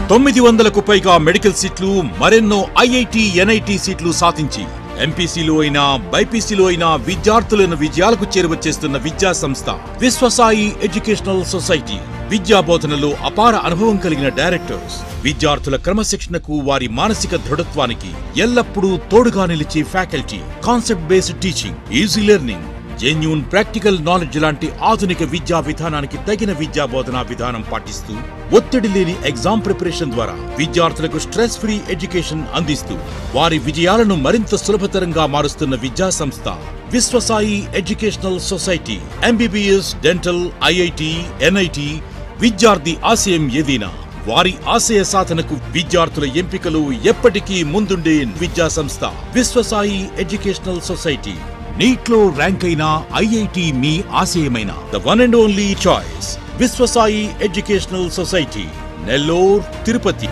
తొమ్మిది వందలకు పైగా మెడికల్ సీట్లు మరెన్నో ఐఐటి ఎన్ఐటి సీట్లు సాధించి ఎంపీసీలో అయినా బైపీసీలో అయినా విద్యార్థులను విజయాలకు చేరువచ్చేస్తున్న విద్యా సంస్థ విశ్వసాయి ఎడ్యుకేషనల్ సొసైటీ విద్యా బోధనలో అపార అనుభవం కలిగిన డైరెక్టర్స్ విద్యార్థుల క్రమశిక్షణకు వారి మానసిక దృఢత్వానికి ఎల్లప్పుడూ తోడుగా నిలిచే faculty concept based teaching easy learning genuine practical knowledge లాంటి ఆధునిక విద్యా విధానానికి తగిన విద్యా బోధనా విధానం పాటిస్తూ ఒత్తిడి లేని ఎగ్జామ్ ప్రిపరేషన్ ద్వారా విద్యార్థులకు స్ట్రెస్ ఫ్రీ ఎడ్యుకేషన్ అందిస్తూ వారి విజయాలను మరింత సులభతరంగా మారుస్తున్న విద్యా సంస్థ Viswasai educational society MBBS dental IIT NIT విద్యార్థి ఆశయం ఏదైనా వారి ఆశయ సాధనకు విద్యార్థుల ఎంపికలు ఎప్పటికీ ముందుండే విద్యా సంస్థ విశ్వసాయి ఎడ్యుకేషనల్ సొసైటీ నీట్లో ర్యాంక్ అయిన ఐఐటి మీ ఆశయమైన the one and only choice Viswasai educational society Nellore Tirupati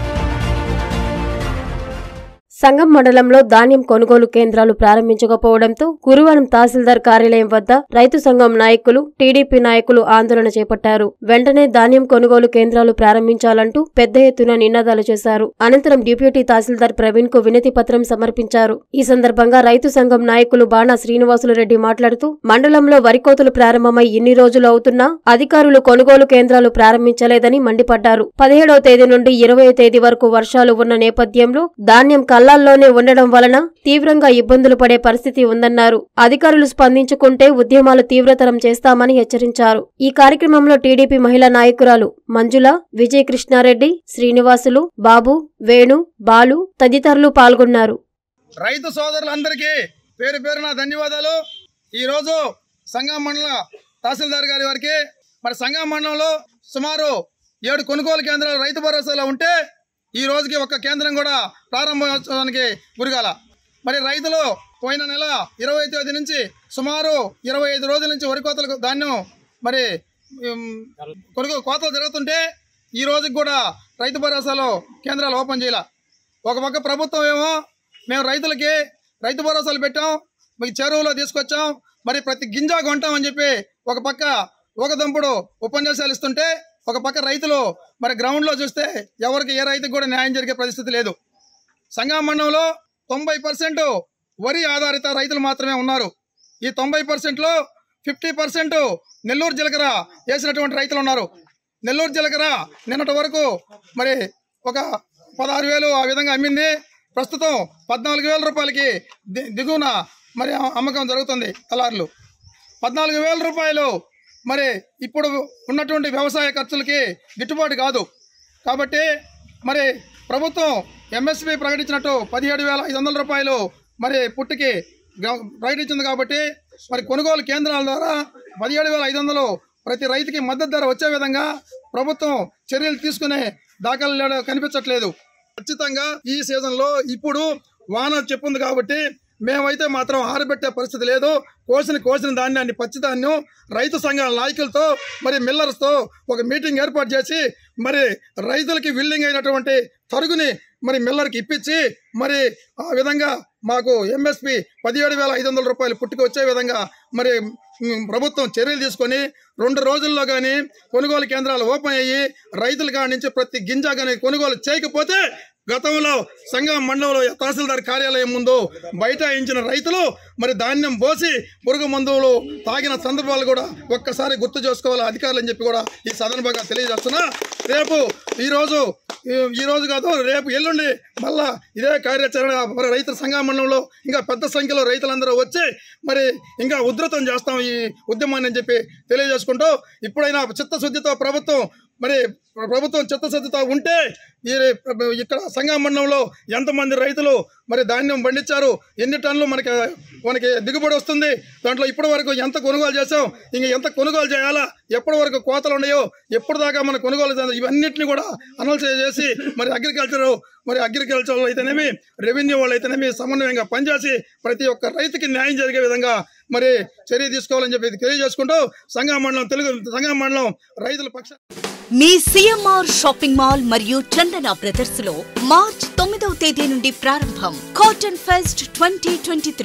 Sangam మండలంలో ధాన్యం కొనుగోలు కేంద్రాలు ప్రారంభించకపోవడంతో గురువారం తహసీల్దార్ కార్యాలయం వద్ద రైతు సంఘం నాయకులు టీడీపీ నాయకులు ఆందోళన చేపట్టారు వెంటనే ధాన్యం కొనుగోలు కేంద్రాలు ప్రారంభించాలంటూ పెద్ద ఎత్తున నినాదాలు చేశారు అనంతరం డిప్యూటీ తహసీల్దార్ ప్రవీణ్ కు వినతి పత్రం సమర్పించారు ఈ సందర్భంగా రైతు సంఘం నాయకులు బాణా శ్రీనివాసులు రెడ్డి మాట్లాడుతూ మండలంలో వరి కోతలు ప్రారంభమై ఇన్ని రోజులు అవుతున్నా అధికారులు కొనుగోలు కేంద్రాలు ప్రారంభించలేదని మండిపడ్డారు పదిహేడవ తేదీ నుండి ఇరవై తేదీ వరకు వర్షాలు ఉన్న నేపథ్యంలో ధాన్యం కల్లాల్లోనే ఉండడం వలన తీవ్రంగా ఇబ్బందులు పడే పరిస్థితి ఉందన్నారు అధికారులు స్పందించుకుంటే ఉద్యమాలు తీవ్రతరం చేస్తామని హెచ్చరించారు ఈ కార్యక్రమంలో టీడీపీ మహిళా నాయకురాలు మంజుల విజయ కృష్ణారెడ్డి శ్రీనివాసులు బాబు వేణు బాలు తదితరులు పాల్గొన్నారు రైతు సోదరులందరికీ పేరు పేరున ధన్యవాదాలు ఈరోజు సంగం మండల తహసీల్దార్ గారి వారికి మరి సంగం మండలంలో సుమారు ఏడు కొనుగోలు కేంద్రాలు రైతు భరోసాలో ఉంటే ఈ రోజుకి ఒక్క కేంద్రం కూడా ప్రారంభోత్సవానికి గురిగాల మరి రైతులు పోయిన నెల ఇరవై తేదీ నుంచి సుమారు ఇరవై ఐదు రోజుల నుంచి వరి కోతలకు ధాన్యం మరి ఉమ్, కొనుగోలు కోతలు జరుగుతుంటే ఈ రోజుకి కూడా రైతు భరోసాలో కేంద్రాలు ఓపెన్ చేయాల ఒక పక్క ప్రభుత్వం ఏమో మేము రైతులకి రైతు భరోసాలు పెట్టాం మీకు చెరువులో తీసుకొచ్చాం మరి ప్రతి గింజ కొంటాం అని చెప్పి ఒక పక్క ఒక దంపుడు ఉపన్యాసాలు ఇస్తుంటే ఒక పక్క రైతులు మరి గ్రౌండ్లో చూస్తే ఎవరికి ఏ రైతుకు కూడా న్యాయం జరిగే పరిస్థితి లేదు సంగం మండలంలో తొంభై పర్సెంట్ వరి ఆధారిత రైతులు మాత్రమే ఉన్నారు ఈ తొంభై పర్సెంట్లో ఫిఫ్టీ పర్సెంట్ నెల్లూరు జీలకర్ర వేసినటువంటి రైతులు ఉన్నారు నెల్లూరు జీలకర్ర నిన్నటి వరకు మరి ఒక పదహారు వేలు ఆ విధంగా అమ్మింది ప్రస్తుతం పద్నాలుగు వేల రూపాయలకి ది- దిగువన మరి అమ్మకం జరుగుతుంది తలార్లు పద్నాలుగు వేల రూపాయలు మరి ఇప్పుడు ఉన్నటువంటి వ్యవసాయ ఖర్చులకి గిట్టుబాటు కాదు కాబట్టి మరి ప్రభుత్వం ఎంఎస్పి ప్రకటించినట్టు పదిహేడు వేల ఐదు వందల రూపాయలు మరి పుట్టికి గ- ప్రకటించింది కాబట్టి మరి కొనుగోలు కేంద్రాల ద్వారా పదిహేడు వేల ఐదు వందలు ప్రతి రైతుకి మద్దతు ధర వచ్చే విధంగా ప్రభుత్వం చర్యలు తీసుకునే దాఖలు లేడ- కనిపించట్లేదు ఖచ్చితంగా ఈ సీజన్లో ఇప్పుడు వాన చెప్పుంది కాబట్టి మేమైతే మాత్రం ఆరబెట్టే పరిస్థితి లేదు కోసిన కోసిన ధాన్యాన్ని పచ్చి ధాన్యం రైతు సంఘాల నాయకులతో మరి మిల్లర్స్తో ఒక మీటింగ్ ఏర్పాటు చేసి మరి రైతులకి విల్లింగ్ అయినటువంటి తరుగుని మరి మిల్లర్కి ఇప్పించి మరి ఆ విధంగా మాకు ఎంఎస్పి పదిహేడు వేల ఐదు వందల రూపాయలు పుట్టుకు వచ్చే విధంగా మరి ఉమ్, ప్రభుత్వం చర్యలు తీసుకొని రెండు రోజుల్లో కానీ కొనుగోలు కేంద్రాలు ఓపెన్ అయ్యి రైతుల కాడి నుంచి ప్రతి గింజ కానీ కొనుగోలు చేయకపోతే గతంలో సంఘం మండలంలో తహసీల్దార్ కార్యాలయం ముందు బైఠాయించిన రైతులు మరి ధాన్యం పోసి పురుగు మందులు తాగిన సందర్భాలు కూడా ఒక్కసారి గుర్తు చేసుకోవాలి అధికారులు అని చెప్పి కూడా ఈ సందర్భంగా తెలియజేస్తున్నా రేపు ఈరోజు ఈ- ఈ రోజు కాదు రేపు ఎల్లుండి మళ్ళా ఇదే కార్యాచరణ మరి రైతు సంఘ మండలంలో ఇంకా పెద్ద సంఖ్యలో రైతులందరూ వచ్చి మరి ఇంకా ఉధృతం చేస్తాం ఈ ఉద్యమాన్ని అని చెప్పి తెలియజేసుకుంటూ ఇప్పుడైనా చిత్తశుద్ధితో ప్రభుత్వం మరి ప్రభుత్వం చిత్తశుద్ధితో ఉంటే ఈ ఇక్కడ సంఘం మండలంలో ఎంతమంది రైతులు మరి ధాన్యం పండించారు ఎన్ని టన్నులు మనకి మనకి దిగుబడి వస్తుంది దాంట్లో ఇప్పటి వరకు ఎంత కొనుగోలు చేసాం ఇంకా ఎంత కొనుగోలు చేయాలా ఎప్పటి వరకు కోతలు ఉన్నాయో ఎప్పటి దాకా మన కొనుగోలు చేయాలి ఇవన్నిటిని కూడా అనౌన్స్ చేసి మరి అగ్రికల్చర్ మరి అగ్రికల్చర్ అయితేనేమి రెవెన్యూ వాళ్ళు అయితేనేమి సమన్వయంగా పనిచేసి ప్రతి ఒక్క రైతుకి న్యాయం జరిగే విధంగా మరి చర్య తీసుకోవాలని చెప్పి తెలియజేసుకుంటూ సంఘం మండలం తెలుగు సంఘం మండలం రైతుల పక్ష మీ సిఎంఆర్ షాపింగ్ మాల్ మరియు చందన బ్రదర్స్ లో మార్చ్ తొమ్మిదవ తేదీ నుండి ప్రారంభం cotton fest twenty twenty three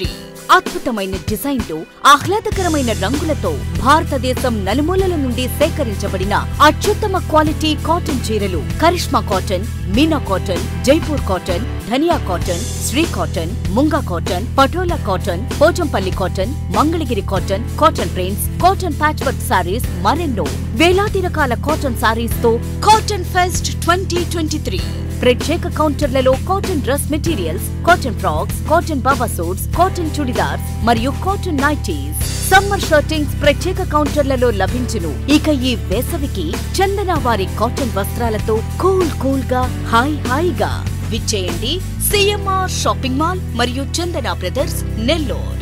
అద్భుతమైన డిజైన్లు ఆహ్లాదకరమైన రంగులతో భారతదేశం నలుమూలల నుండి సేకరించబడిన అత్యుత్తమ క్వాలిటీ కాటన్ చీరలు Karishma cotton Meena cotton Jaipur cotton Dhaniya cotton Shri cotton Munga cotton Patola cotton Pochampally cotton Mangalagiri cotton cotton prints cotton patch work sarees మరెన్నో వేలాది రకాల కాటన్ సారీస్ తో cotton fest twenty twenty three ప్రత్యేక కౌంటర్లలో cotton dress materials cotton frocks cotton Baba suits cotton churidars మరియు కాటన్ నైటీస్ సమ్మర్ షర్టింగ్స్ ప్రత్యేక కౌంటర్లలో లభించును ఇక ఈ వేసవికి చందన వారి కాటన్ వస్త్రాలతో కూల్ కూల్ గా హాయ్ హాయిగా విచ్చేయండి సిఎంఆర్ షాపింగ్ మాల్ మరియు చందన బ్రదర్స్ నెల్లూరు